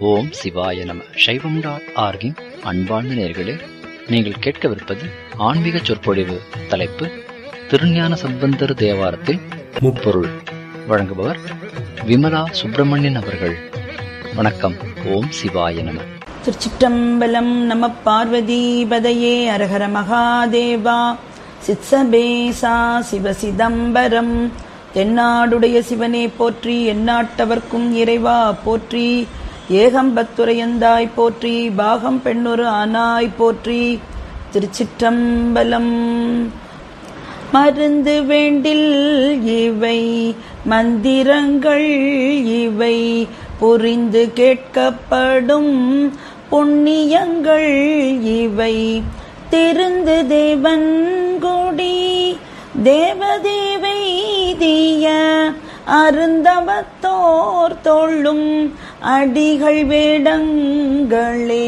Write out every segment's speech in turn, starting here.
ஓம் சிவாய நம சைவம் டாட் ஆர்கின் அன்பார்ந்த நேர்களே நீங்கள் கேட்கவிருப்பது ஆன்மீக சொற்பொழிவு தலைப்பு திருஞான சம்பந்தர் தேவாரத்தில் முப்பொருள் வழங்குபவர் விமலா சுப்பிரமணியன் அவர்கள் வணக்கம் ஓம் சிவாய நம திருச்சிற்றம்பலம் நம பார்வதி பதையே அரஹர மகாதேவா சித்சபேசா சிவ சிதம்பரம் தென்னாடுடைய சிவனே போற்றி எந்நாட்டவர்க்கும் இறைவா போற்றி ஏகம்பத்துரையந்தாய் போற்றி பாகம் பெண்ணொரு ஆனாய் போற்றி திருச்சிற்றம்பலம் மருந்து வேண்டில் இவை மந்திரங்கள் இவை புரிந்து கேட்கப்படும் புண்ணியங்கள் இவை திருந்து தேவன் கொடி தேவதேவை தீய அருந்தவத்தோர் தொள்ளும் அடிகள் வேடங்களே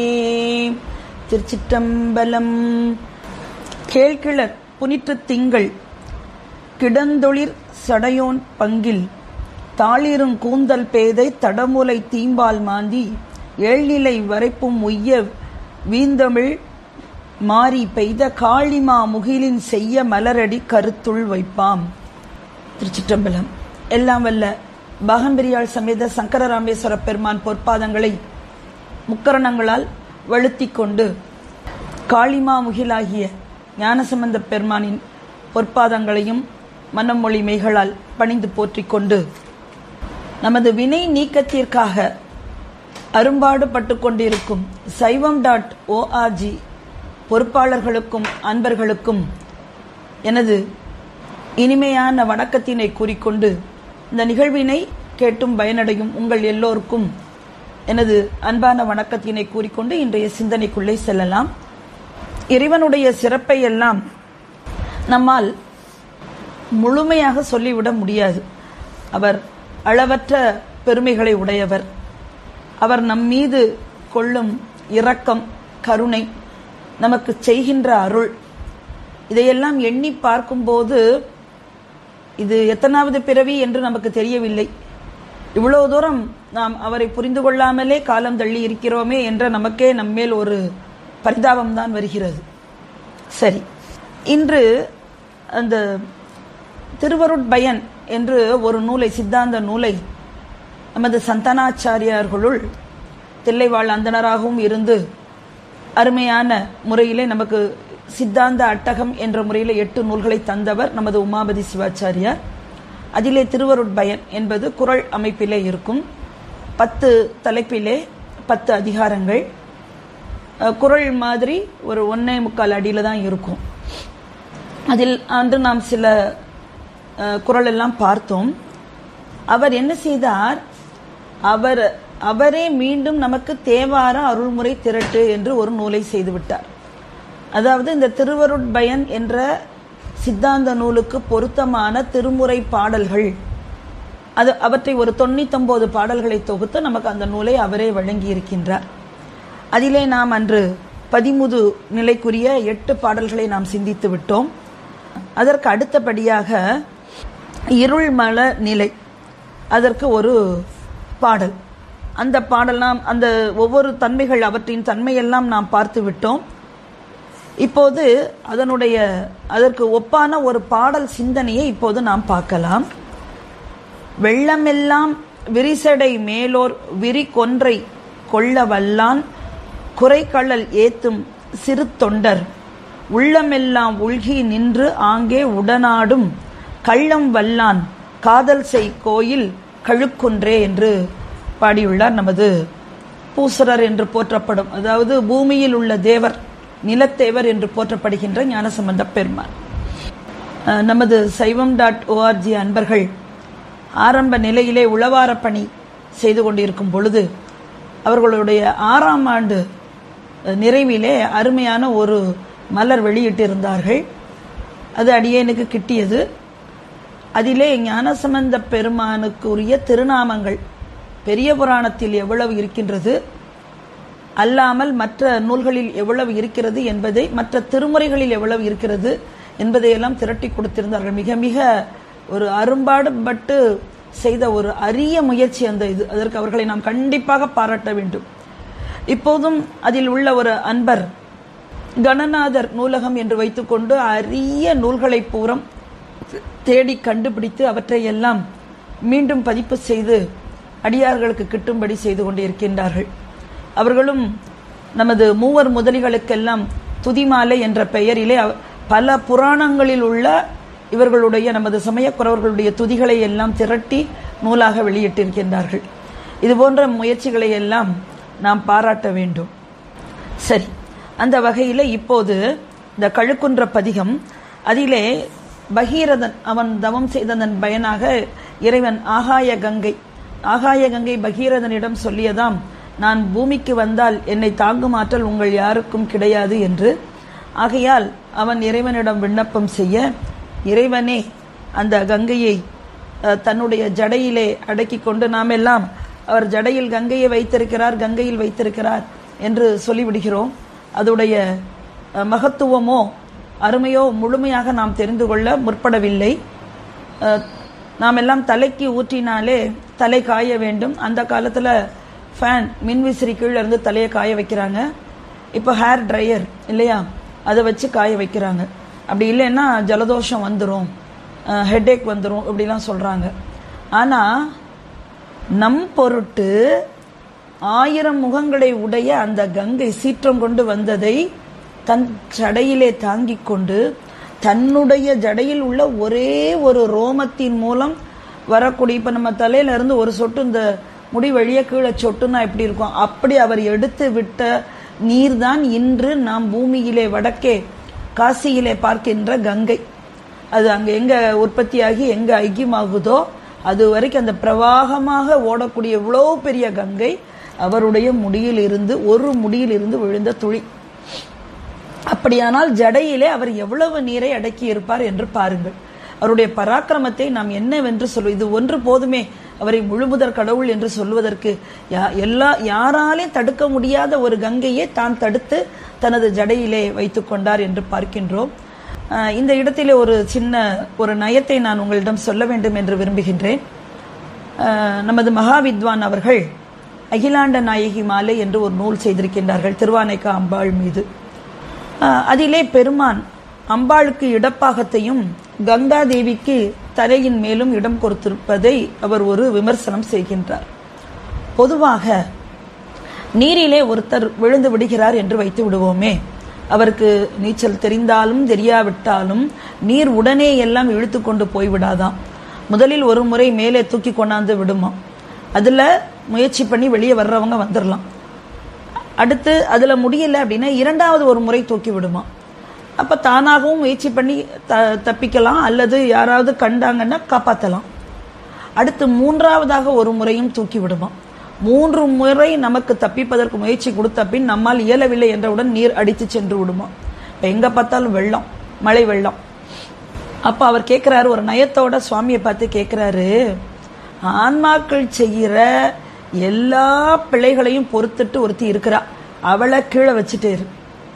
திருச்சிற்றம்பலம் கேழ்கிழர் புனிற்று திங்கள் கிடந்தொளிர் சடையோன் பங்கில் தாளிருங் கூந்தல் பேதை தடமுலை தீம்பால் மாந்தி ஏழ்நிலை வரைப்பும் உய்ய வீந்தமிழ் மாறி பெய்த காளிமா முகிலின் செய்ய மலரடி கருத்துள் வைப்பாம் திருச்சிற்றம்பலம் எல்லாம் வல்ல பாகம்பிரியாள் சமேத சங்கரராமேஸ்வர பெருமான் பொற்பாதங்களை முக்கரணங்களால் வழுத்திக் கொண்டு காளிமா முகிலாகிய ஞானசம்பந்த பெருமானின் பொற்பாதங்களையும் மனமொழி மெய்களால் பணிந்து போற்றிக் கொண்டு நமது வினை நீக்கத்திற்காக அரும்பாடுபட்டு கொண்டிருக்கும் சைவம் டாட் ஓஆர்ஜி பொறுப்பாளர்களுக்கும் அன்பர்களுக்கும் எனது இனிமையான வணக்கத்தினை கூறிக்கொண்டு இந்த நிகழ்வினை கேட்டும் பயனடையும் உங்கள் எல்லோருக்கும் எனது அன்பான வணக்கத்தினை கூறிக்கொண்டு இன்றைய சிந்தனைக்குள்ளே செல்லலாம் இறைவனுடைய சிறப்பை எல்லாம் நம்மால் முழுமையாக சொல்லிவிட முடியாது அவர் அளவற்ற பெருமைகளை உடையவர் அவர் நம் மீது கொள்ளும் இரக்கம் கருணை நமக்கு செய்கின்ற அருள் இதையெல்லாம் எண்ணி பார்க்கும்போது இது எத்தனாவது பிறவி என்று நமக்கு தெரியவில்லை இவ்வளவு தூரம் நாம் அவரை புரிந்து கொள்ளாமலே காலம் தள்ளி இருக்கிறோமே என்ற நமக்கே நம்மேல் ஒரு பரிதாபம் தான் வருகிறது சரி இன்று அந்த திருவருட்பயன் என்று ஒரு நூலை சித்தாந்த நூலை நமது சந்தனாச்சாரியார்களுள் தில்லைவாழ் அந்தனராகவும் இருந்து அருமையான முறையிலே நமக்கு சித்தாந்த அட்டகம் என்ற முறையில் எட்டு நூல்களை தந்தவர் நமது உமாபதி சிவாச்சாரியார் அதிலே திருவருட்பயன் என்பது குரல் அமைப்பிலே இருக்கும் பத்து தலைப்பிலே பத்து அதிகாரங்கள் குரல் மாதிரி ஒரு ஒன்னே முக்கால் அடியில தான் இருக்கும் அதில் அன்று நாம் சில குரல் எல்லாம் பார்த்தோம் அவர் என்ன செய்தார் அவர் அவரே மீண்டும் நமக்கு தேவார அருள்முறை திரட்டு என்று ஒரு நூலை செய்துவிட்டார் அதாவது இந்த திருவருட்பயன் என்ற சித்தாந்த நூலுக்கு பொருத்தமான திருமுறை பாடல்கள் அது அவற்றை ஒரு தொண்ணூத்தொன்பது பாடல்களை தொகுத்து நமக்கு அந்த நூலை அவரே வழங்கி இருக்கின்றார் அதிலே நாம் அன்று பதிமுது நிலைக்குரிய எட்டு பாடல்களை நாம் சிந்தித்து விட்டோம் அதற்கு அடுத்தபடியாக இருள்மல நிலை அதற்கு ஒரு பாடல் அந்த பாடல் நாம் அந்த ஒவ்வொரு தன்மைகள் அவற்றின் தன்மையெல்லாம் நாம் பார்த்து விட்டோம் இப்போது அதனுடைய அதற்கு ஒப்பான ஒரு பாடல் சிந்தனையை இப்போது நாம் பார்க்கலாம் வெள்ளமெல்லாம் விரிசடை மேலோர் விரி கொன்றை கொள்ள வல்லான் குறைக்கள்ளல் ஏத்தும் சிறு தொண்டர் உள்ளமெல்லாம் உள்கி நின்று ஆங்கே உடனாடும் கள்ளம் வல்லான் காதல் செய் கோயில் கழுக்குன்றே என்று பாடியுள்ளார் நமது பூசரர் என்று போற்றப்படும் அதாவது பூமியில் உள்ள தேவர் நிலத்தேவர் என்று போற்றப்படுகின்ற ஞானசம்பந்த பெருமான் நமது சைவம் டாட் ஓஆர்ஜி அன்பர்கள் ஆரம்ப நிலையிலே உளவார பணி செய்து கொண்டிருக்கும் பொழுது அவர்களுடைய ஆறாம் ஆண்டு நிறைவிலே அருமையான ஒரு மலர் வெளியிட்டிருந்தார்கள் அது அடியேனுக்கு கிட்டியது அதிலே ஞானசம்பந்த பெருமானுக்குரிய திருநாமங்கள் பெரிய புராணத்தில் எவ்வளவு இருக்கின்றது அல்லாமல் மற்ற நூல்களில் எவ்வளவு இருக்கிறது என்பதை மற்ற திருமுறைகளில் எவ்வளவு இருக்கிறது என்பதையெல்லாம் திரட்டி கொடுத்திருந்தார்கள் மிக மிக ஒரு அரும்பாடுபட்டு செய்த ஒரு அரிய முயற்சி அந்த இது அதற்கு அவர்களை நாம் கண்டிப்பாக பாராட்ட வேண்டும் இப்போதும் அதில் உள்ள ஒரு அன்பர் கணநாதர் நூலகம் என்று வைத்துக்கொண்டு அரிய நூல்களை பூரம் தேடி கண்டுபிடித்து அவற்றை எல்லாம் மீண்டும் பதிப்பு செய்து அடியார்களுக்கு கிட்டும்படி செய்து கொண்டிருக்கின்றார்கள் அவர்களும் நமது மூவர் முதலிகளுக்கெல்லாம் துதிமாலை என்ற பெயரிலே அவ- பல புராணங்களில் உள்ள இவர்களுடைய நமது சமயக்குறவர்களுடைய துதிகளை எல்லாம் திரட்டி நூலாக வெளியிட்டிருக்கின்றார்கள் இது போன்ற முயற்சிகளை எல்லாம் நாம் பாராட்ட வேண்டும் சரி அந்த வகையில இப்போது இந்த கழுக்குன்ற பதிகம் அதிலே பகீரதன் அவன் தவம் செய்ததன் பயனாக இறைவன் ஆகாய கங்கை ஆகாய கங்கை பகீரதனிடம் சொல்லியதாம் நான் பூமிக்கு வந்தால் என்னை தாங்கும் ஆற்றல் உங்கள் யாருக்கும் கிடையாது என்று ஆகையால் அவன் இறைவனிடம் விண்ணப்பம் செய்ய இறைவனே அந்த கங்கையை அஹ், தன்னுடைய ஜடையிலே அடக்கிக் கொண்டு நாம் எல்லாம் அவர் ஜடையில் கங்கையை வைத்திருக்கிறார் கங்கையில் வைத்திருக்கிறார் என்று சொல்லிவிடுகிறோம் அதோடைய அஹ், மகத்துவமோ அருமையோ முழுமையாக நாம் தெரிந்து கொள்ள முற்படவில்லை அஹ், நாம் எல்லாம் தலைக்கு ஊற்றினாலே தலை காய வேண்டும் அந்த காலத்துல ஃபேன் மின்விசிறி கீழே இருந்து தலையை காய வைக்கிறாங்க இப்போ ஹேர் ட்ரையர் இல்லையா அதை வச்சு காய வைக்கிறாங்க அப்படி இல்லைன்னா ஜலதோஷம் வந்துடும் ஹெட்டேக் வந்துடும் இப்படிலாம் சொல்றாங்க ஆனா நம் பொருட்டு ஆயிரம் முகங்களை உடைய அந்த கங்கை சீற்றம் கொண்டு வந்ததை தன் ஜடையிலே தாங்கிக் கொண்டு தன்னுடைய ஜடையில் உள்ள ஒரே ஒரு ரோமத்தின் மூலம் வரக்கூடிய இப்ப நம்ம தலையில இருந்து ஒரு சொட்டு இந்த முடி வழிய கீழே சொட்டுனா எப்படி இருக்கும் அப்படி அவர் எடுத்து விட்ட நீர்தான் இன்று நாம் பூமியிலே வடக்கே காசியிலே பார்க்கின்ற கங்கை அது அங்க எங்க உற்பத்தியாகி எங்க ஐக்கியமாகுதோ அது வரைக்கும் அந்த பிரவாகமாக ஓடக்கூடிய இவ்வளவு பெரிய கங்கை அவருடைய முடியில் இருந்து ஒரு முடியில் இருந்து விழுந்த துளி அப்படியானால் ஜடையிலே அவர் எவ்வளவு நீரை அடக்கி இருப்பார் என்று பாருங்கள் அவருடைய பராக்கிரமத்தை நாம் என்னவென்று சொல்வது இது ஒன்று போதுமே அவரை முழுமுதற் கடவுள் என்று சொல்வதற்கு யா- எல்லா யாராலே தடுக்க முடியாத ஒரு கங்கையை தான் தடுத்து தனது ஜடையிலே வைத்துக் கொண்டார் என்று பார்க்கின்றோம் ஆஹ் இந்த இடத்திலே ஒரு சின்ன ஒரு நயத்தை நான் உங்களிடம் சொல்ல வேண்டும் என்று விரும்புகின்றேன் ஆஹ் நமது மகாவித்வான் அவர்கள் அகிலாண்ட நாயகி மாலை என்று ஒரு நூல் செய்திருக்கின்றார்கள் திருவானைக்கா அம்பாள் மீது ஆஹ் அதிலே பெருமான் அம்பாளுக்கு இடப்பாகத்தையும் கங்கா தேவிக்கு தலையின் மேலும் இடம் கொடுத்திருப்பதை அவர் ஒரு விமர்சனம் செய்கின்றார் பொதுவாக நீரிலே ஒருத்தர் விழுந்து விடுகிறார் என்று வைத்து விடுவோமே அவருக்கு நீச்சல் தெரிந்தாலும் தெரியாவிட்டாலும் நீர் உடனே எல்லாம் இழுத்து கொண்டு போய்விடாதாம் முதலில் ஒரு முறை மேலே தூக்கி கொண்டாந்து விடுமா அதுல முயற்சி பண்ணி வெளியே வர்றவங்க வந்துடலாம் அடுத்து அதுல முடியல அப்படின்னா இரண்டாவது ஒரு முறை தூக்கி விடுமா அப்ப தானாகவும் முயற்சி பண்ணி த- தப்பிக்கலாம் அல்லது யாராவது கண்டாங்கன்னா காப்பாத்தலாம் அடுத்து மூன்றாவதாக ஒரு முறையும் தூக்கி விடுமா மூன்று முறை நமக்கு தப்பிப்பதற்கு முயற்சி கொடுத்த பின் நம்மால் இயலவில்லை என்றவுடன் நீர் அடித்து சென்று விடுமா இப்ப எங்க பார்த்தாலும் வெள்ளம் மழை வெள்ளம் அப்ப அவர் கேட்கிறாரு ஒரு நயத்தோட சுவாமியை பார்த்து கேட்கிறாரு ஆன்மாக்கள் செய்கிற எல்லா பிழைகளையும் பொறுத்துட்டு ஒருத்தி இருக்கிறா அவளை கீழே வச்சுட்டே இரு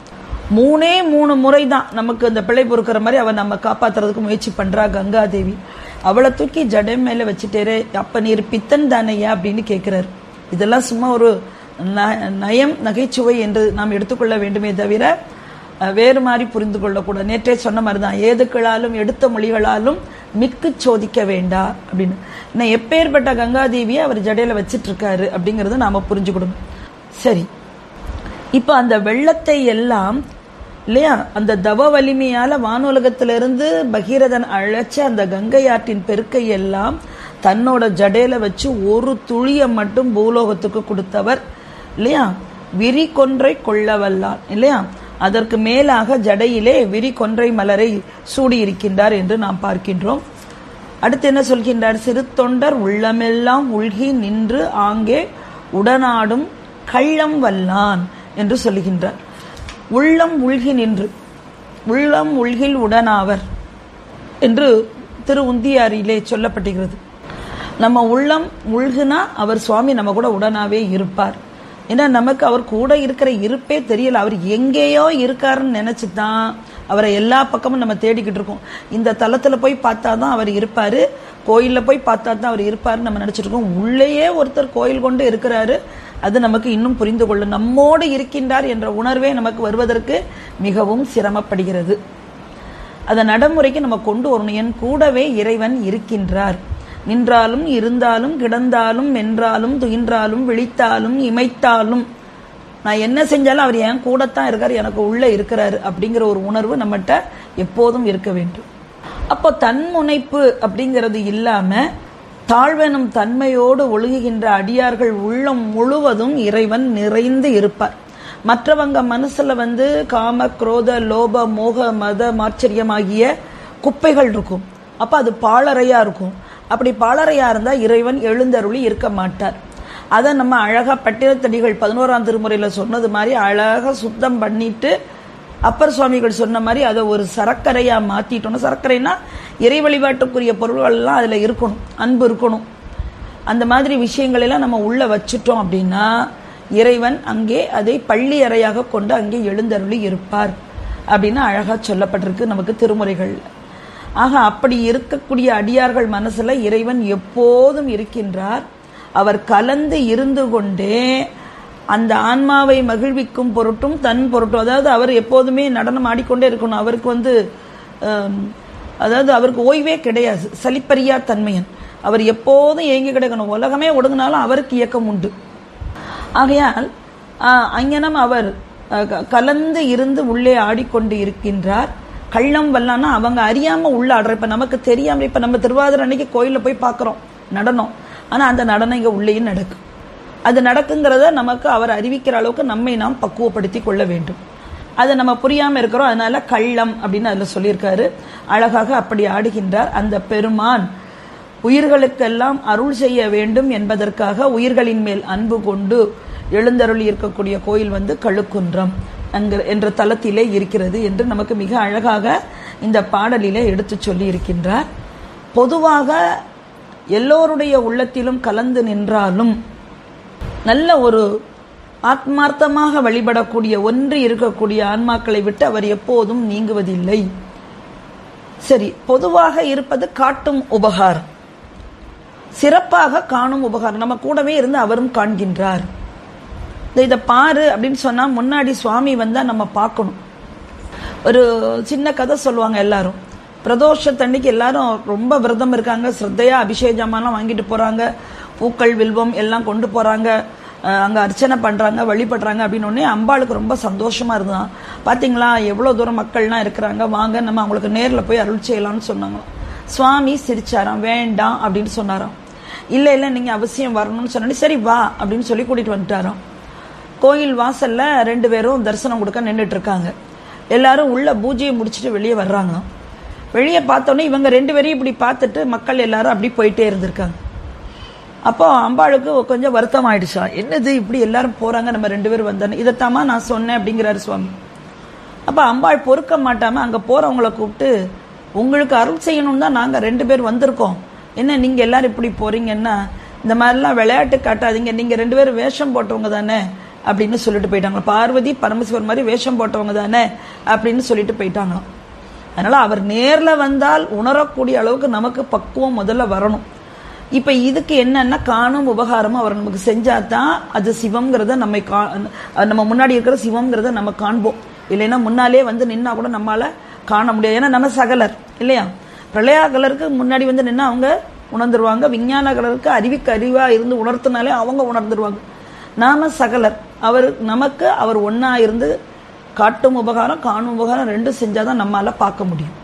மூணே மூணு முறை தான் நமக்கு அந்த பிழை பொறுக்கிற மாதிரி அவ நம்ம காப்பாத்துறதுக்கு முயற்சி பண்றா கங்காதேவி அவளை தூக்கி ஜடை மேல வச்சுட்டேரு அப்ப நீர் பித்தன் தானையா அப்படின்னு கேட்கிறாரு இதெல்லாம் சும்மா ஒரு ந- நயம் நகைச்சுவை என்று நாம் எடுத்துக்கொள்ள வேண்டுமே தவிர அஹ், வேறு மாதிரி புரிந்து கொள்ளக்கூடாது நேற்றே சொன்ன மாதிரி தான் ஏதுக்களாலும் எடுத்த மொழிகளாலும் மிக்கு சோதிக்க வேண்டா அப்படின்னு நான் எப்பேற்பட்ட கங்காதேவியை அவர் ஜடையில வச்சிட்டு இருக்காரு அப்படிங்கறத நாம புரிஞ்சுக்கணும் சரி இப்ப அந்த வெள்ளத்தை எல்லாம் இல்லையா அந்த தவ வலிமையால வானுலகத்திலிருந்து பகீரதன் அழைச்ச அந்த கங்கை ஆற்றின் பெருக்கை எல்லாம் தன்னோட ஜடையில வச்சு ஒரு துளியை மட்டும் பூலோகத்துக்கு கொடுத்தவர் இல்லையா விரி கொன்றை கொள்ளவல்லான் இல்லையா அதற்கு மேலாக ஜடையிலே விரி கொன்றை மலரை சூடி இருக்கின்றார் என்று நாம் பார்க்கின்றோம் அடுத்து என்ன சொல்கின்றார் சிறு தொண்டர் உள்ளமெல்லாம் உள்கி நின்று ஆங்கே உடனாடும் கள்ளம் வல்லான் என்று சொல்லுகின்றார் உள்ளம் உள்கி நின்று உள்ளம் உள்கில் உடனாவர் என்று திரு உந்தியாரிலே சொல்லப்பட்டிருக்கிறது நம்ம உள்ளம் உள்குனா அவர் சுவாமி நம்ம கூட உடனாவே இருப்பார் ஏன்னா நமக்கு அவர் கூட இருக்கிற இருப்பே தெரியல அவர் எங்கேயோ இருக்காருன்னு நினைச்சு தான் அவரை எல்லா பக்கமும் நம்ம தேடிக்கிட்டு இருக்கோம் இந்த தளத்துல போய் பார்த்தாதான் அவர் இருப்பாரு கோயில்ல போய் பார்த்தா தான் அவர் இருப்பாருன்னு நம்ம நினைச்சிட்டு இருக்கோம் உள்ளேயே ஒருத்தர் கோயில் கொண்டு இருக்கிறாரு அது நமக்கு இன்னும் புரிந்து கொள்ளும் நம்மோடு இருக்கின்றார் என்ற உணர்வே நமக்கு வருவதற்கு மிகவும் சிரமப்படுகிறது அதை நடைமுறைக்கு நம்ம கொண்டு வரணும் என் கூடவே இறைவன் இருக்கின்றார் நின்றாலும் இருந்தாலும் கிடந்தாலும் வென்றாலும் துயின்றாலும் விழித்தாலும் இமைத்தாலும் நான் என்ன செஞ்சாலும் அவர் என் கூடத்தான் இருக்கார் எனக்கு உள்ள இருக்கிறாரு அப்படிங்கிற ஒரு உணர்வு நம்மகிட்ட எப்போதும் இருக்க வேண்டும் அப்போ தன்முனைப்பு அப்படிங்கிறது இல்லாம தாழ்வெனும் தன்மையோடு ஒழுகுகின்ற அடியார்கள் உள்ளம் முழுவதும் இறைவன் நிறைந்து இருப்பார் மற்றவங்க மனசுல வந்து காம குரோத லோப மோக மத மாச்சரியமாகிய குப்பைகள் இருக்கும் அப்ப அது பாழறையா இருக்கும் அப்படி பாழறையா இருந்தா இறைவன் எழுந்தருளி இருக்க மாட்டார் அதை நம்ம அழகா பட்டினத்தடிகள் பதினோராம் திருமுறையில சொன்னது மாதிரி அழகா சுத்தம் பண்ணிட்டு அப்பர் சுவாமிகள் சொன்ன மாதிரி அதை ஒரு சரக்கரையா மாத்திட்டோம் சரக்கரைனா இறை வழிபாட்டுக்குரிய பொருள்கள் எல்லாம் அதுல இருக்கணும் அன்பு இருக்கணும் அந்த மாதிரி விஷயங்கள் எல்லாம் நம்ம உள்ள வச்சுட்டோம் அப்படின்னா இறைவன் அங்கே அதை பள்ளி அறையாக கொண்டு அங்கே எழுந்தருளி இருப்பார் அப்படின்னு அழகா சொல்லப்பட்டிருக்கு நமக்கு திருமுறைகள் ஆக அப்படி இருக்கக்கூடிய அடியார்கள் மனசுல இறைவன் எப்போதும் இருக்கின்றார் அவர் கலந்து இருந்து கொண்டே அந்த ஆன்மாவை மகிழ்விக்கும் பொருட்டும் தன் பொருட்டும் அதாவது அவர் எப்போதுமே நடனம் ஆடிக்கொண்டே இருக்கணும் அவருக்கு வந்து ஆம், அதாவது அவருக்கு ஓய்வே கிடையாது சலிப்பறியா தன்மையன் அவர் எப்போதும் ஏங்கி கிடக்கணும் உலகமே ஒடுங்கினாலும் அவருக்கு இயக்கம் உண்டு ஆகையால் ஆஹ், அங்ஙனம் அவர் அஹ், க- கலந்து இருந்து உள்ளே ஆடிக்கொண்டு இருக்கின்றார் கள்ளம் வல்லான்னா அவங்க அறியாம உள்ள ஆடுற இப்ப நமக்கு தெரியாம இப்ப நம்ம திருவாதிரை அன்னைக்கு கோயில்ல போய் பார்க்கறோம் நடனம் ஆனா அந்த நடனம் இங்க உள்ளேயும் நடக்கும் அது நடக்குங்கிறத நமக்கு அவர் அறிவிக்கிற அளவுக்கு நம்மை நாம் பக்குவப்படுத்தி கொள்ள வேண்டும் அது நம்ம புரியாம இருக்கிறோம் அதனால கள்ளம் அப்படின்னு அதுல சொல்லியிருக்காரு அழகாக அப்படி ஆடுகின்றார் அந்த பெருமான் உயிர்களுக்கெல்லாம் அருள் செய்ய வேண்டும் என்பதற்காக உயிர்களின் மேல் அன்பு கொண்டு எழுந்தருளி இருக்கக்கூடிய கோயில் வந்து கழுக்குன்றம் அங்க என்ற தலத்திலே இருக்கிறது என்று நமக்கு மிக அழகாக இந்த பாடலிலே எடுத்து சொல்லி இருக்கின்றார் பொதுவாக எல்லோருடைய உள்ளத்திலும் கலந்து நின்றாலும் நல்ல ஒரு ஆத்மார்த்தமாக வழிபடக்கூடிய ஒன்று இருக்கக்கூடிய ஆன்மாக்களை விட்டு அவர் எப்போதும் நீங்குவதில்லை சரி பொதுவாக இருப்பது காட்டும் உபகாரம் சிறப்பாக காணும் உபகாரம் நம்ம கூடவே இருந்து அவரும் காண்கின்றார் இந்த இதை பாரு அப்படின்னு சொன்னா முன்னாடி சுவாமி வந்தா நம்ம பார்க்கணும் ஒரு சின்ன கதை சொல்லுவாங்க எல்லாரும் பிரதோஷத்தன்னைக்கு எல்லாரும் ரொம்ப விரதம் இருக்காங்க ஸ்ரத்தையா அபிஷேக ஜாமான்லாம் வாங்கிட்டு போறாங்க பூக்கள் வில்வம் எல்லாம் கொண்டு போறாங்க அஹ் அங்க அர்ச்சனை பண்றாங்க வழிபடுறாங்க அப்படின்னு உடனே அம்பாளுக்கு ரொம்ப சந்தோஷமா இருந்தான் பாத்தீங்களா எவ்வளவு தூரம் மக்கள்லாம் இருக்கிறாங்க வாங்க நம்ம அவங்களுக்கு நேர்ல போய் அருள் செய்யலாம்னு சொன்னாங்களாம் சுவாமி சிரிச்சாராம் வேண்டாம் அப்படின்னு சொன்னாராம் இல்ல இல்ல நீங்க அவசியம் வரணும்னு சொன்னோடனே சரி வா அப்படின்னு சொல்லி கூட்டிட்டு வந்துட்டாராம் கோயில் வாசல்ல ரெண்டு பேரும் தரிசனம் கொடுக்க நின்றுட்டு இருக்காங்க எல்லாரும் உள்ள பூஜையை முடிச்சுட்டு வெளியே வர்றாங்க வெளியே பார்த்தோன்னே இவங்க ரெண்டு பேரையும் இப்படி பார்த்துட்டு மக்கள் எல்லாரும் அப்படி போயிட்டே இருந்திருக்காங்க அப்போ அம்பாளுக்கு கொஞ்சம் வருத்தம் ஆயிடுச்சா என்னது இப்படி எல்லாரும் போறாங்க நம்ம ரெண்டு பேரும் வந்தோன்னு இதைத்தாமா நான் சொன்னேன் அப்படிங்கிறாரு சுவாமி அப்ப அம்பாள் பொறுக்க மாட்டாம அங்க போறவங்கள கூப்பிட்டு உங்களுக்கு அருள் செய்யணும் தான் நாங்க ரெண்டு பேர் வந்திருக்கோம் என்ன நீங்க எல்லாரும் இப்படி போறீங்கன்னா இந்த மாதிரிலாம் விளையாட்டு காட்டாதீங்க நீங்க ரெண்டு பேரும் வேஷம் போட்டவங்க தானே அப்படின்னு சொல்லிட்டு போயிட்டாங்க பார்வதி பரமசிவன் மாதிரி வேஷம் போட்டவங்க தானே அப்படின்னு சொல்லிட்டு போயிட்டாங்களாம் அதனால அவர் நேர்ல வந்தால் உணரக்கூடிய அளவுக்கு நமக்கு பக்குவம் முதல்ல வரணும் இப்ப இதுக்கு என்னன்னா காணும் உபகாரமும் அவர் நமக்கு செஞ்சாதான் அது சிவம்ங்கிறத நம்ம கா- நம்ம முன்னாடி இருக்கிற சிவம்ங்கிறத நம்ம காண்போம் இல்லைன்னா முன்னாலே வந்து நின்னா கூட நம்மால காண முடியாது ஏன்னா நம்ம சகலர் இல்லையா பிரளயாகலருக்கு முன்னாடி வந்து நின்னா அவங்க உணர்ந்துருவாங்க விஞ்ஞானகலருக்கு அறிவுக்கு அறிவா இருந்து உணர்த்தினாலே அவங்க உணர்ந்துருவாங்க நாம சகலர் அவர் நமக்கு அவர் ஒண்ணா இருந்து காட்டும் உபகாரம் காணும் உபகாரம் ரெண்டும் செஞ்சாதான் நம்மால பார்க்க முடியும்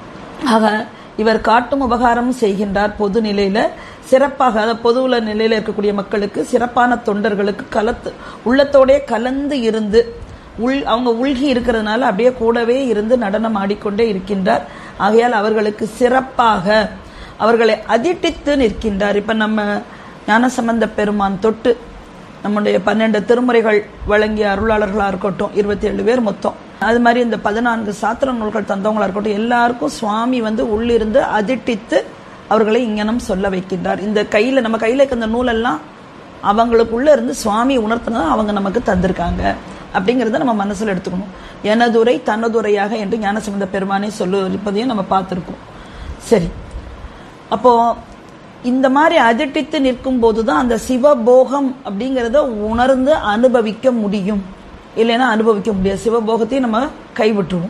ஆக இவர் காட்டும் உபகாரம் செய்கின்றார் பொது நிலையில சிறப்பாக அதாவது பொதுவுல நிலையில இருக்கக்கூடிய மக்களுக்கு சிறப்பான தொண்டர்களுக்கு கலத்து உள்ளத்தோடே கலந்து இருந்து உள் அவங்க உள்கி இருக்கிறதுனால அப்படியே கூடவே இருந்து நடனம் ஆடிக்கொண்டே இருக்கின்றார் ஆகையால் அவர்களுக்கு சிறப்பாக அவர்களை அதிட்டித்து நிற்கின்றார் இப்ப நம்ம ஞானசம்பந்த பெருமான் தொட்டு நம்முடைய பன்னெண்டு திருமுறைகள் வழங்கிய அருளாளர்களா இருக்கட்டும் இருபத்தி ஏழு பேர் மொத்தம் அது மாதிரி இந்த பதினான்கு சாத்திர நூல்கள் தந்தவங்களா இருக்கட்டும் எல்லாருக்கும் சுவாமி வந்து உள்ளிருந்து அதிட்டித்து அவர்களை இங்கனம் சொல்ல வைக்கின்றார் இந்த கையில நம்ம கையில இருக்க இந்த நூலெல்லாம் அவங்களுக்குள்ள இருந்து சுவாமி உணர்த்தினதை அவங்க நமக்கு தந்திருக்காங்க அப்படிங்கறத நம்ம மனசுல எடுத்துக்கணும் எனதுரை தனதுரையாக என்று ஞானசம்பந்த பெருமானே சொல்லு இருப்பதையும் நம்ம பார்த்திருக்கோம் சரி அப்போ இந்த மாதிரி அதிட்டித்து நிற்கும் போதுதான் அந்த சிவபோகம் அப்படிங்கறத உணர்ந்து அனுபவிக்க முடியும் இல்லைன்னா அனுபவிக்க முடியாது சிவபோகத்தையும் நம்ம கைவிட்டுருவோம்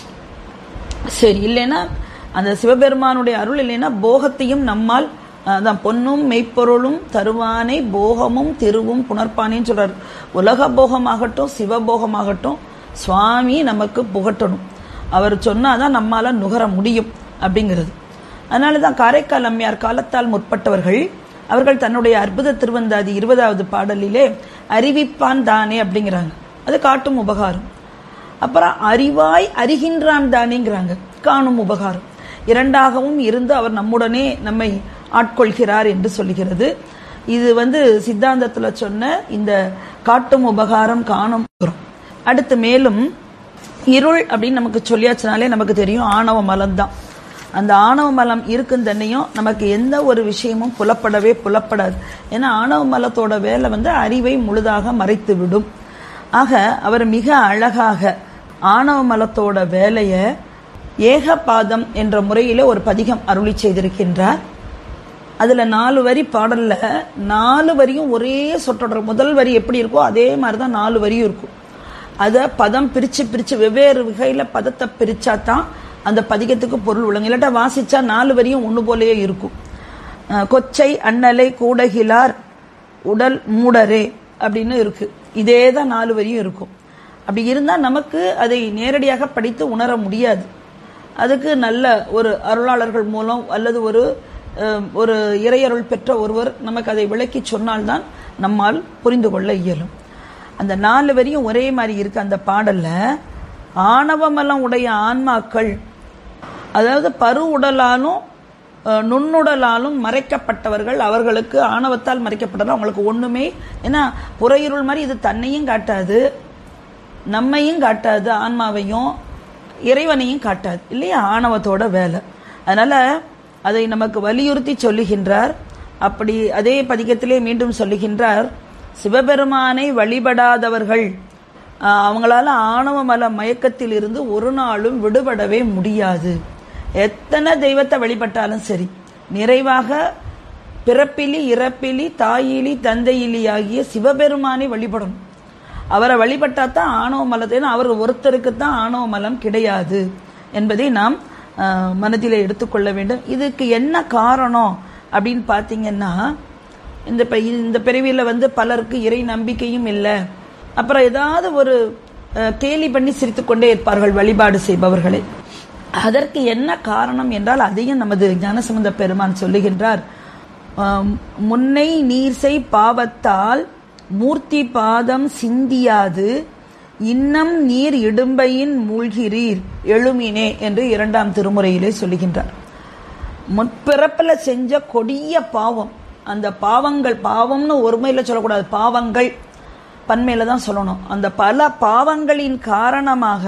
சரி இல்லைன்னா அந்த சிவபெருமானுடைய அருள் இல்லைன்னா போகத்தையும் நம்மால் அதான் பொன்னும் மெய்ப்பொருளும் தருவானை போகமும் திருவும் புணர்ப்பானேன்னு சொல்றாரு உலக போகமாகட்டும் சிவபோகமாகட்டும் சுவாமி நமக்கு புகட்டணும் அவர் சொன்னாதான் நம்மால நுகர முடியும் அப்படிங்கிறது அதனாலதான் காரைக்கால் அம்மையார் காலத்தால் முற்பட்டவர்கள் அவர்கள் தன்னுடைய அற்புத திருவந்தாதி இருபதாவது பாடலிலே அறிவிப்பான் தானே அப்படிங்கிறாங்க அது காட்டும் உபகாரம் அப்புறம் அறிவாய் அறிகின்றான் தானேங்கிறாங்க காணும் உபகாரம் இரண்டாகவும் இருந்து அவர் நம்முடனே நம்மை ஆட்கொள்கிறார் என்று சொல்லுகிறது இது வந்து சித்தாந்தத்துல சொன்ன இந்த காட்டும் உபகாரம் காணும் உபகாரம். அடுத்து மேலும் இருள் அப்படின்னு நமக்கு சொல்லியாச்சுனாலே நமக்கு தெரியும் ஆணவ மலம் தான் அந்த ஆணவ மலம் இருக்கும் தண்ணியும் நமக்கு எந்த ஒரு விஷயமும் புலப்படவே புலப்படாது ஏன்னா ஆணவ மலத்தோட வேலை வந்து அறிவை முழுதாக மறைத்து விடும் ஆக அவர் மிக அழகாக ஆணவ மலத்தோட வேலையை ஏகபாதம் என்ற முறையில ஒரு பதிகம் அருளி செய்திருக்கின்றார் அதுல நாலு வரி பாடல்ல நாலு வரியும் ஒரே சொற்றொடர் முதல் வரி எப்படி இருக்கோ அதே மாதிரிதான் நாலு வரியும் இருக்கும் அத பதம் பிரிச்சு பிரிச்சு வெவ்வேறு வகையில பதத்தை பிரிச்சா தான் அந்த பதிகத்துக்கு பொருள் விளங்கும் இல்லாட்டா வாசிச்சா நாலு வரியும் ஒண்ணு போலயே இருக்கும் அஹ் கொச்சை அண்ணலை கூடகிலார் உடல் மூடரே அப்படின்னு இருக்கு இதே தான் நாலு வரியும் இருக்கும் அப்படி இருந்தா நமக்கு அதை நேரடியாக படித்து உணர முடியாது அதுக்கு நல்ல ஒரு அருளாளர்கள் மூலம் அல்லது ஒரு அஹ், ஒரு இறையருள் பெற்ற ஒருவர் நமக்கு அதை விளக்கி சொன்னால்தான் நம்மால் புரிந்து கொள்ள இயலும் அந்த நாலு வரியும் ஒரே மாதிரி இருக்கு அந்த பாடல்ல ஆணவமலம் உடைய ஆன்மாக்கள் அதாவது பரு உடலாலும் அஹ், நுண்ணுடலாலும் மறைக்கப்பட்டவர்கள் அவர்களுக்கு ஆணவத்தால் மறைக்கப்பட்டவர்கள் அவங்களுக்கு ஒண்ணுமே ஏன்னா புறையிருள் மாதிரி இது தன்னையும் காட்டாது நம்மையும் காட்டாது ஆன்மாவையும் இறைவனையும் காட்டாது இல்லையா ஆணவத்தோட வேலை அதனால அதை நமக்கு வலியுறுத்தி சொல்லுகின்றார் அப்படி அதே பதிகத்திலே மீண்டும் சொல்லுகின்றார் சிவபெருமானை வழிபடாதவர்கள் ஆஹ், அவங்களால ஆணவ மல மயக்கத்தில் இருந்து ஒரு நாளும் விடுபடவே முடியாது எத்தனை தெய்வத்தை வழிபட்டாலும் சரி நிறைவாக பிறப்பிலி இறப்பிலி தாயிலி தந்தையிலி ஆகிய சிவபெருமானை வழிபடணும் அவரை வழிபட்டா தான் ஆணவ மலத்தை ஏன்னா அவர் ஒருத்தருக்கு தான் ஆணவ மலம் கிடையாது என்பதை நாம் ஆஹ், மனதிலே எடுத்துக்கொள்ள வேண்டும் இதுக்கு என்ன காரணம் அப்படின்னு பார்த்தீங்கன்னா இந்த ப- இந்த பிறவியில் வந்து பலருக்கு இறை நம்பிக்கையும் இல்லை அப்புறம் ஏதாவது ஒரு அஹ், கேலி பண்ணி சிரித்துக்கொண்டே இருப்பார்கள் வழிபாடு செய்பவர்களை அதற்கு என்ன காரணம் என்றால் அதையும் நமது ஞானசம்பந்த பெருமான் சொல்லுகின்றார் ஆம், முன்னை நீர்சை பாவத்தால் மூர்த்தி பாதம் சிந்தியாது இன்னம் நீர் இடும்பையின் மூழ்கிறீர் எழுமினே என்று இரண்டாம் திருமுறையிலே சொல்லுகின்றார் முற்பிறப்புல செஞ்ச கொடிய பாவம் அந்த பாவங்கள் பாவம்னு ஒருமையில சொல்லக்கூடாது பாவங்கள் பன்மையில தான் சொல்லணும் அந்த பல பாவங்களின் காரணமாக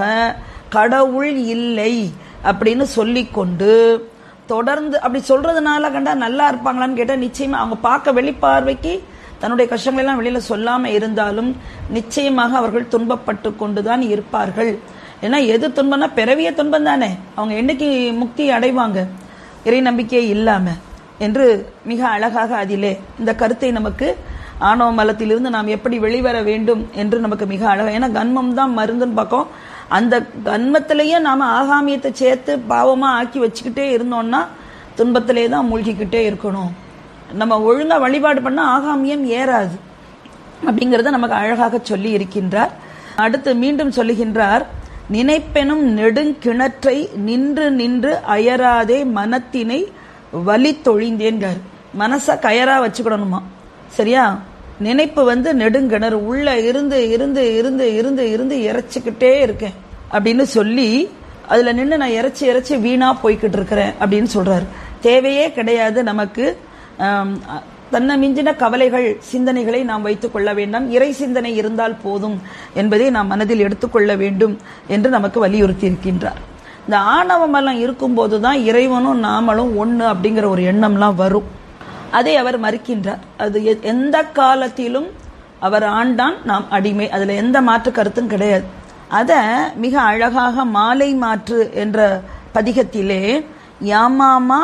கடவுள் இல்லை அப்படின்னு சொல்லிக்கொண்டு தொடர்ந்து அப்படி சொல்றதுனால கண்டா நல்லா இருப்பாங்களான்னு கேட்டா நிச்சயமா அவங்க பார்க்க வெளிப்பார்வைக்கு தன்னுடைய கஷ்டங்களை எல்லாம் வெளியில சொல்லாம இருந்தாலும் நிச்சயமாக அவர்கள் துன்பப்பட்டு கொண்டுதான் இருப்பார்கள் ஏன்னா எது துன்பம்னா பிறவிய துன்பம் தானே அவங்க என்னைக்கு முக்தி அடைவாங்க இறை நம்பிக்கையே இல்லாம என்று மிக அழகாக அதிலே இந்த கருத்தை நமக்கு ஆணவ மலத்திலிருந்து நாம் எப்படி வெளிவர வேண்டும் என்று நமக்கு மிக அழகா ஏன்னா கன்மம் தான் மருந்துன்னு பார்க்கோம் அந்த கன்மத்திலேயே நாம ஆகாமியத்தை சேர்த்து பாவமா ஆக்கி வச்சுக்கிட்டே இருந்தோம்னா துன்பத்திலே தான் மூழ்கிக்கிட்டே இருக்கணும் நம்ம ஒழுங்கா வழிபாடு பண்ணா ஆகாமியம் ஏறாது அப்படிங்கறத நமக்கு அழகாக சொல்லி இருக்கின்றார் அடுத்து மீண்டும் சொல்லுகின்றார் நினைப்பெனும் நெடுங்கிணற்றை நின்று நின்று அயராதே மனத்தினை வலி தொழிந்தேன்கார் மனச கயரா வச்சுக்கிடணுமா சரியா நினைப்பு வந்து நெடுங்கிணறு உள்ள இருந்து இருந்து இருந்து இருந்து இருந்து இறைச்சிக்கிட்டே இருக்கேன் அப்படின்னு சொல்லி அதுல நின்று நான் இறைச்சி இறைச்சி வீணா போய்கிட்டு இருக்கிறேன் அப்படின்னு சொல்றாரு தேவையே கிடையாது நமக்கு ஆம், தன்னை மிஞ்சின கவலைகள் சிந்தனைகளை நாம் வைத்துக் கொள்ள வேண்டாம் இறை சிந்தனை இருந்தால் போதும் என்பதை நாம் மனதில் எடுத்துக்கொள்ள வேண்டும் என்று நமக்கு வலியுறுத்தி இருக்கின்றார் இந்த ஆணவமெல்லாம் இருக்கும்போது தான் இறைவனும் நாமளும் ஒண்ணு அப்படிங்கிற ஒரு எண்ணம்லாம் வரும் அதை அவர் மறுக்கின்றார் அது எ- எந்த காலத்திலும் அவர் ஆண்டான் நாம் அடிமை அதுல எந்த மாற்று கருத்தும் கிடையாது அத மிக அழகாக மாலை மாற்று என்ற பதிகத்திலே யாமாமா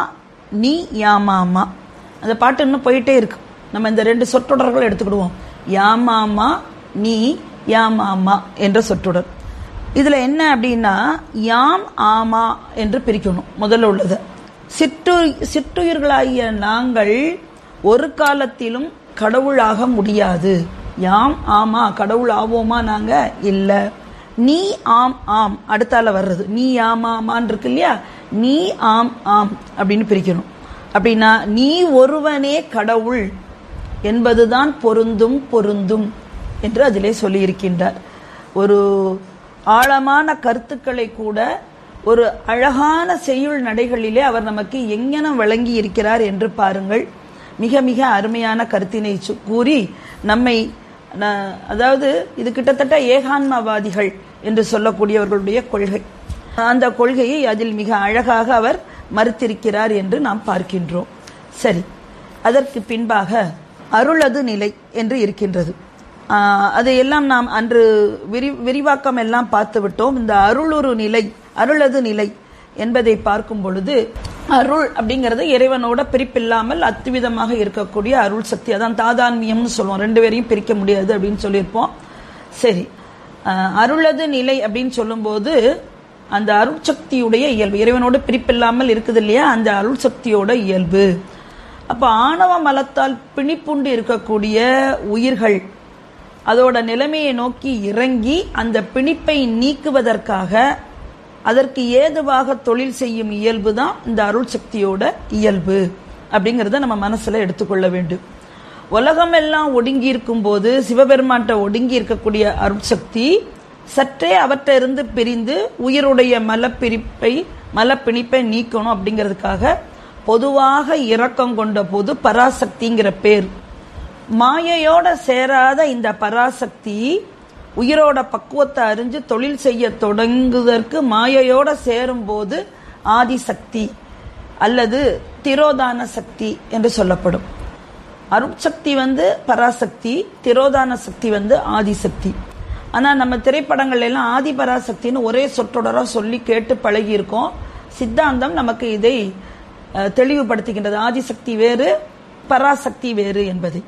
நீ யாமாமா அந்த பாட்டு இன்னும் போயிட்டே இருக்கு நம்ம இந்த ரெண்டு சொற்றொடர்கள் எடுத்துக்கிடுவோம் யாமாமா நீ யாமாமா என்ற சொற்றொடர் இதுல என்ன அப்படின்னா யாம் ஆமா என்று பிரிக்கணும் முதல்ல உள்ளது சிற்று சிற்றுயிர்களாகிய நாங்கள் ஒரு காலத்திலும் கடவுளாக முடியாது யாம் ஆமா கடவுள் ஆவோமா நாங்க இல்ல நீ ஆம் ஆம் அடுத்தால வர்றது நீ ஆமாமான் இருக்கு இல்லையா நீ ஆம் ஆம் அப்படின்னு பிரிக்கணும் அப்படின்னா நீ ஒருவனே கடவுள் என்பதுதான் பொருந்தும் பொருந்தும் என்று அதிலே சொல்லியிருக்கின்றார் ஒரு ஆழமான கருத்துக்களை கூட ஒரு அழகான செய்யுள் நடைகளிலே அவர் நமக்கு எங்கனம் வழங்கி இருக்கிறார் என்று பாருங்கள் மிக மிக அருமையான கருத்தினை சு- கூறி நம்மை ந- அதாவது இது கிட்டத்தட்ட ஏகான்மவாதிகள் என்று சொல்லக்கூடியவர்களுடைய கொள்கை அந்த கொள்கையை அதில் மிக அழகாக அவர் மறுத்திருக்கிறார் என்று நாம் பார்க்கின்றோம் சரி அதற்கு பின்பாக அருளது நிலை என்று இருக்கின்றது ஆஹ் அதையெல்லாம் நாம் அன்று விரி விரிவாக்கம் எல்லாம் பார்த்து விட்டோம் இந்த அருளுரு நிலை அருளது நிலை என்பதை பார்க்கும் பொழுது அருள் அப்படிங்கிறது இறைவனோட பிரிப்பில்லாமல் அத்துவிதமாக இருக்கக்கூடிய அருள் சக்தி அதான் தாதான்மியம்னு சொல்லுவோம் ரெண்டு பேரையும் பிரிக்க முடியாது அப்படின்னு சொல்லியிருப்போம் சரி ஆஹ் அருளது நிலை அப்படின்னு சொல்லும்போது அந்த அருள் சக்தியுடைய இயல்பு இறைவனோட பிரிப்பில்லாமல் இருக்குது இல்லையா அந்த அருள் சக்தியோட இயல்பு அப்ப ஆணவ மலத்தால் பிணிப்புண்டு இருக்கக்கூடிய உயிர்கள் அதோட நிலைமையை நோக்கி இறங்கி அந்த பிணிப்பை நீக்குவதற்காக அதற்கு ஏதுவாக தொழில் செய்யும் இயல்பு தான் இந்த அருள் சக்தியோட இயல்பு அப்படிங்கறத நம்ம மனசுல எடுத்துக்கொள்ள வேண்டும் உலகம் எல்லாம் ஒடுங்கி இருக்கும் போது சிவபெருமான்கிட்ட ஒடுங்கி இருக்கக்கூடிய அருட்சக்தி சற்றே அவற்றை இருந்து பிரிந்து உயிருடைய மலப்பிரிப்பை மலப்பிணிப்பை நீக்கணும் அப்படிங்கிறதுக்காக பொதுவாக இரக்கம் கொண்ட போது பராசக்திங்கிற பேர் மாயையோட சேராத இந்த பராசக்தி உயிரோட பக்குவத்தை அறிஞ்சு தொழில் செய்ய தொடங்குவதற்கு மாயையோட சேரும்போது ஆதிசக்தி அல்லது திரோதான சக்தி என்று சொல்லப்படும் அருட்சக்தி வந்து பராசக்தி திரோதான சக்தி வந்து ஆதிசக்தி ஆனா நம்ம திரைப்படங்கள் எல்லாம் ஆதி பராசக்தின்னு ஒரே சொற்றொடரா சொல்லி கேட்டு பழகி இருக்கோம் சித்தாந்தம் நமக்கு இதை அஹ், தெளிவுபடுத்துகின்றது ஆதிசக்தி வேறு பராசக்தி வேறு என்பதை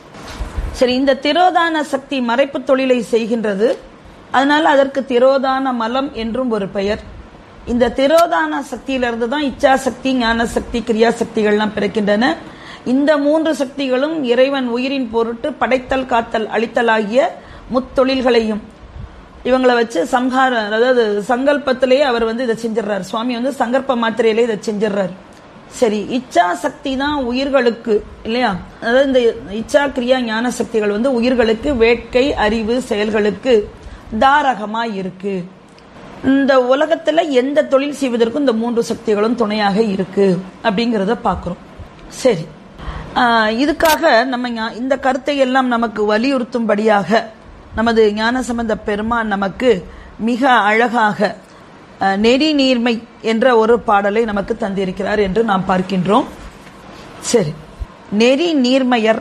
சரி இந்த திரோதான சக்தி மறைப்பு தொழிலை செய்கின்றது அதனால அதற்கு திரோதான மலம் என்றும் ஒரு பெயர் இந்த திரோதான சக்தியிலிருந்து தான் இச்சா சக்தி ஞான சக்தி கிரியா சக்திகள்லாம் பிறக்கின்றன இந்த மூன்று சக்திகளும் இறைவன் உயிரின் பொருட்டு படைத்தல் காத்தல் அழித்தல் ஆகிய முத்தொழில்களையும் இவங்களை வச்சு சம்ஹார அதாவது சங்கல்பத்திலேயே அவர் வந்து இதை செஞ்சிடறாரு சுவாமி வந்து சங்கல்ப மாத்திரையிலே இதை செஞ்சிடறாரு சரி இச்சா சக்தி தான் உயிர்களுக்கு இல்லையா அதாவது இந்த இச்சா கிரியா ஞான சக்திகள் வந்து உயிர்களுக்கு வேட்கை அறிவு செயல்களுக்கு தாரகமா இருக்கு இந்த உலகத்துல எந்த தொழில் செய்வதற்கும் இந்த மூன்று சக்திகளும் துணையாக இருக்கு அப்படிங்கறத பாக்குறோம் சரி ஆஹ் இதுக்காக நம்ம ஞா- இந்த கருத்தை எல்லாம் நமக்கு வலியுறுத்தும்படியாக நமது ஞானசம்பந்த பெருமான் நமக்கு மிக அழகாக அஹ், நெறி நீர்மை என்ற ஒரு பாடலை நமக்கு தந்திருக்கிறார் என்று நாம் பார்க்கின்றோம் சரி நெறி நீர்மையர்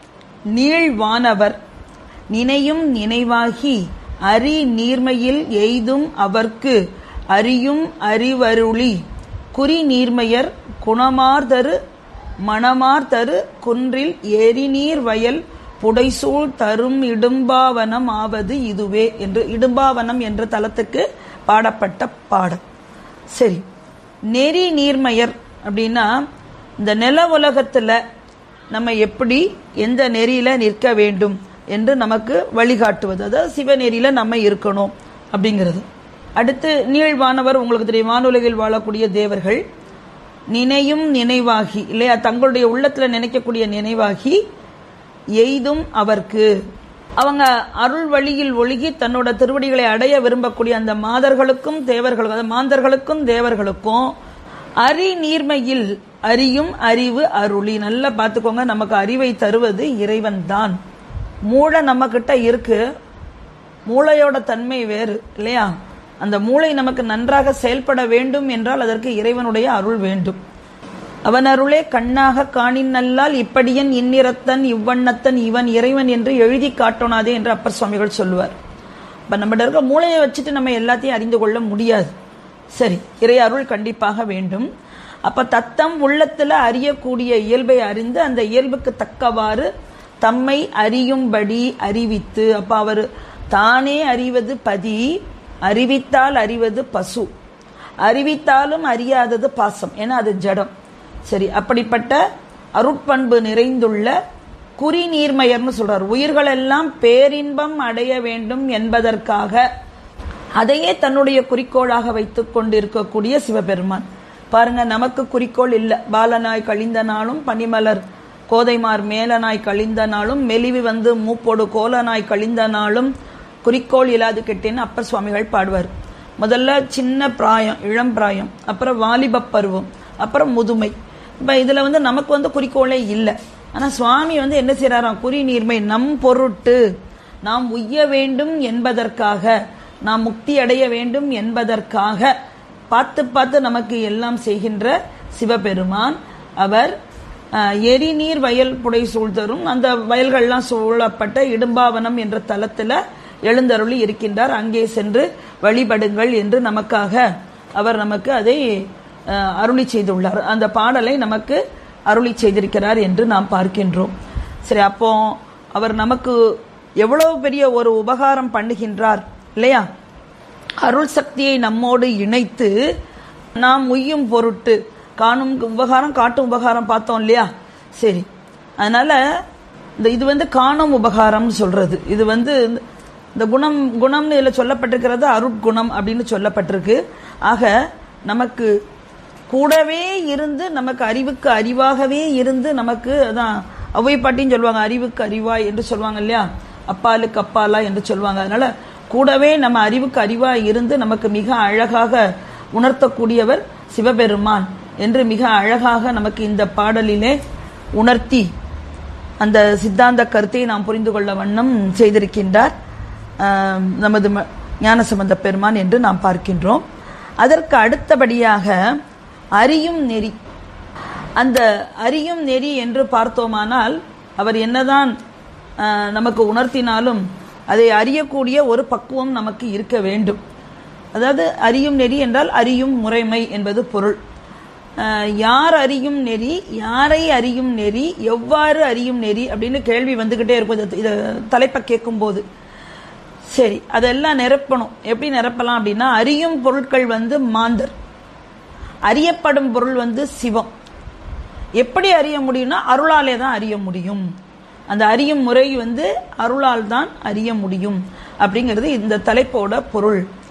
நீழ்வானவர் நினையும் நினைவாகி அரி நீர்மையில் எய்தும் அவர்க்கு அறியும் அறிவருளி குறி நீர்மையர் குணமார்தரு மணமார்தரு குன்றில் எரிநீர் வயல் புடைசூழ் தரும் இடும்பாவனம் ஆவது இதுவே என்று இடும்பாவனம் என்ற தலத்துக்கு பாடப்பட்ட பாடல் சரி நெறி நீர்மையர் அப்படின்னா இந்த நில உலகத்துல நம்ம எப்படி எந்த நெறியில நிற்க வேண்டும் என்று நமக்கு வழிகாட்டுவது அதாவது சிவநெறியில நம்ம இருக்கணும் அப்படிங்கிறது அடுத்து நீழ்வானவர் உங்களுக்கு தெரியும் வானுலகில் வாழக்கூடிய தேவர்கள் நினையும் நினைவாகி இல்லையா தங்களுடைய உள்ளத்துல நினைக்கக்கூடிய நினைவாகி எய்தும் அவர்க்கு அவங்க அருள் வழியில் ஒழுகி தன்னோட திருவடிகளை அடைய விரும்பக்கூடிய அந்த மாதர்களுக்கும் தேவர்களுக்கும் அதாவது மாந்தர்களுக்கும் தேவர்களுக்கும் அரி நீர்மையில் அறியும் அறிவு அருளி நல்லா பார்த்துக்கோங்க நமக்கு அறிவை தருவது இறைவன் தான் மூளை நம்ம கிட்ட இருக்கு மூளையோட தன்மை வேறு இல்லையா அந்த மூளை நமக்கு நன்றாக செயல்பட வேண்டும் என்றால் அதற்கு இறைவனுடைய அருள் வேண்டும் அவன் அருளே கண்ணாக காணின் நல்லால் இப்படியன் இந்நிறத்தன் இவ்வண்ணத்தன் இவன் இறைவன் என்று எழுதி காட்டோனாதே என்று அப்பர் சுவாமிகள் சொல்லுவார் இப்ப நம்மகிட்ட இருக்க மூளையை வச்சுட்டு நம்ம எல்லாத்தையும் அறிந்து கொள்ள முடியாது சரி இறை அருள் கண்டிப்பாக வேண்டும் அப்ப தத்தம் உள்ளத்துல அறியக்கூடிய இயல்பை அறிந்து அந்த இயல்புக்கு தக்கவாறு தம்மை அறியும்படி அறிவித்து அப்ப அவர் தானே அறிவது பதி அறிவித்தால் அறிவது பசு அறிவித்தாலும் அறியாதது பாசம் ஏன்னா அது ஜடம் சரி அப்படிப்பட்ட அருட்பண்பு நிறைந்துள்ள குறி நீர்மையர்னு சொல்றார் உயிர்கள் எல்லாம் பேரின்பம் அடைய வேண்டும் என்பதற்காக அதையே தன்னுடைய குறிக்கோளாக வைத்துக் கொண்டிருக்கக்கூடிய சிவபெருமான் பாருங்க நமக்கு குறிக்கோள் இல்ல பாலனாய் கழிந்த நாளும் பனிமலர் கோதைமார் மேலனாய் கழிந்த நாளும் மெலிவு வந்து மூப்போடு கோலனாய் கழிந்த நாளும் குறிக்கோள் இல்லாது கெட்டேன்னு அப்பர் சுவாமிகள் பாடுவார் முதல்ல சின்ன பிராயம் இளம் பிராயம் அப்புறம் வாலிப பருவம் அப்புறம் முதுமை இப்ப இதுல வந்து நமக்கு வந்து குறிக்கோளே இல்லை ஆனா சுவாமி வந்து என்ன செய்யறாராம் குறி நீர்மை நம் பொருட்டு நாம் உய்ய வேண்டும் என்பதற்காக நாம் முக்தி அடைய வேண்டும் என்பதற்காக பார்த்து பார்த்து நமக்கு எல்லாம் செய்கின்ற சிவபெருமான் அவர் அஹ், எரிநீர் வயல் புடை சூழ்தரும் அந்த வயல்கள்லாம் சூழப்பட்ட இடும்பாவனம் என்ற தலத்துல எழுந்தருளி இருக்கின்றார் அங்கே சென்று வழிபடுங்கள் என்று நமக்காக அவர் நமக்கு அதை அஹ், அருளி செய்துள்ளார் அந்த பாடலை நமக்கு அருளி செய்திருக்கிறார் என்று நாம் பார்க்கின்றோம் சரி அப்போ அவர் நமக்கு எவ்வளவு பெரிய ஒரு உபகாரம் பண்ணுகின்றார் இல்லையா அருள் சக்தியை நம்மோடு இணைத்து நாம் உய்யும் பொருட்டு காணும் உபகாரம் காட்டும் உபகாரம் பார்த்தோம் இல்லையா சரி அதனால இந்த இது வந்து காணும் உபகாரம்னு சொல்றது இது வந்து இந்த குணம் குணம்னு இதில் சொல்லப்பட்டிருக்கிறது அருட்குணம் அப்படின்னு சொல்லப்பட்டிருக்கு ஆக நமக்கு கூடவே இருந்து நமக்கு அறிவுக்கு அறிவாகவே இருந்து நமக்கு அதான் அவ்வை பாட்டின்னு சொல்லுவாங்க அறிவுக்கு அறிவாய் என்று சொல்லுவாங்க இல்லையா அப்பாலுக்கு அப்பாலா என்று சொல்லுவாங்க அதனால கூடவே நம்ம அறிவுக்கு அறிவா இருந்து நமக்கு மிக அழகாக உணர்த்தக்கூடியவர் சிவபெருமான் என்று மிக அழகாக நமக்கு இந்த பாடலிலே உணர்த்தி அந்த சித்தாந்த கருத்தை நாம் புரிந்து கொள்ள வண்ணம் செய்திருக்கின்றார் ஆம், நமது ம- ஞானசம்பந்த பெருமான் என்று நாம் பார்க்கின்றோம் அதற்கு அடுத்தபடியாக அறியும் நெறி அந்த அறியும் நெறி என்று பார்த்தோமானால் அவர் என்னதான் ஆ, நமக்கு உணர்த்தினாலும் அதை அறியக்கூடிய ஒரு பக்குவம் நமக்கு இருக்க வேண்டும் அதாவது அறியும் நெறி என்றால் அறியும் முறைமை என்பது பொருள் அஹ், யார் அறியும் நெறி யாரை அறியும் நெறி எவ்வாறு அறியும் நெறி அப்படின்னு கேள்வி வந்துகிட்டே இருக்கும் இத- இத தலைப்பை கேட்கும்போது சரி அதெல்லாம் நிரப்பணும் எப்படி நிரப்பலாம் அப்படின்னா அறியும் பொருட்கள் வந்து மாந்தர் அறியப்படும் பொருள் வந்து சிவம் எப்படி அறிய முடியும்னா அருளாலே தான் அறிய முடியும் அந்த அறியும் முறை வந்து அருளால் தான் அறிய முடியும் அப்படிங்கிறது இந்த தலைப்போட பொருள்